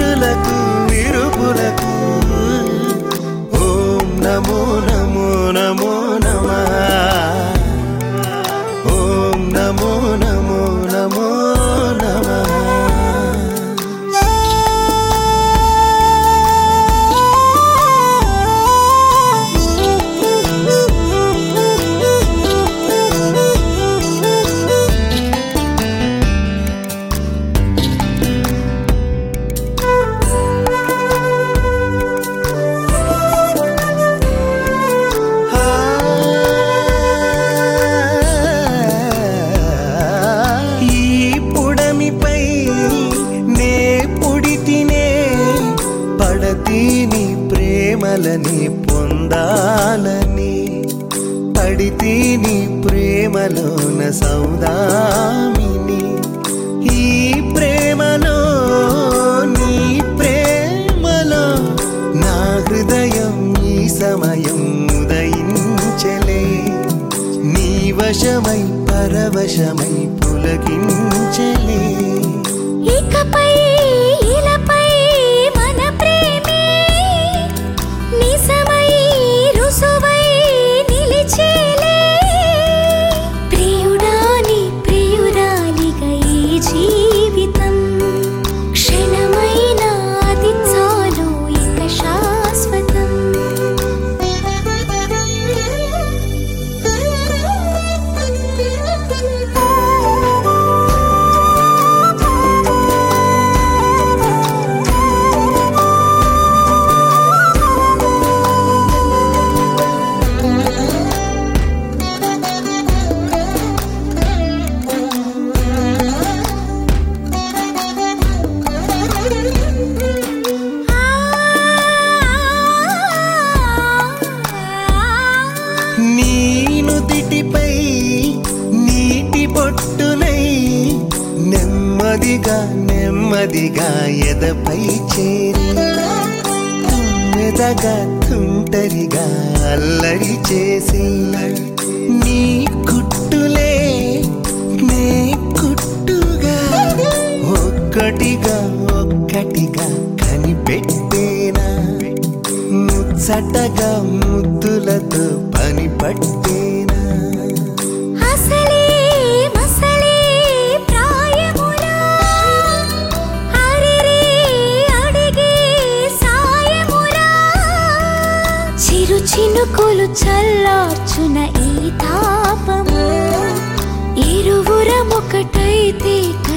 విరులకు విరుపులకు ఓం నమో నమో నమో నమః ఓం నమో నమో నమో నమః ఈ పుడమిపై నే పుడితినే పడతీని ప్రేమలని పొందాలని పడితీని ప్రేమలోన సౌదామిని ఈ ప్రేమలో నీ ప్రేమలో నా హృదయం ఈ సమయం ఉదయించలే నీ వశమై పరవశమై పులకించలే ఇకపై ఇలపై మన ప్రేమే నిజమై రుసువై నిలిచేలే ప్రియుడాని ప్రియురాలిగా ఈ జీవితం క్షణమైన అది చాలు ఇక శాశ్వతం నీ నుదిటిపై నీటి బొట్టునై నెమ్మదిగా నెమ్మదిగా ఎదపై చేరి మెదగా తుంటరిగా అల్లరి చేసి నీ కుట్టులే నే కుట్టుగా ఒక్కటిగా ఒక్కటిగా కనిపెట్టేనా ముచ్చటగా ముద్దులతో పని పట్టేనా అసలే మసలే ప్రాయములా అరిరే అడిగే సాయములా చిరు చినుకులు చల్లార్చున ఈ తాపము ఇరువురమొకటైతే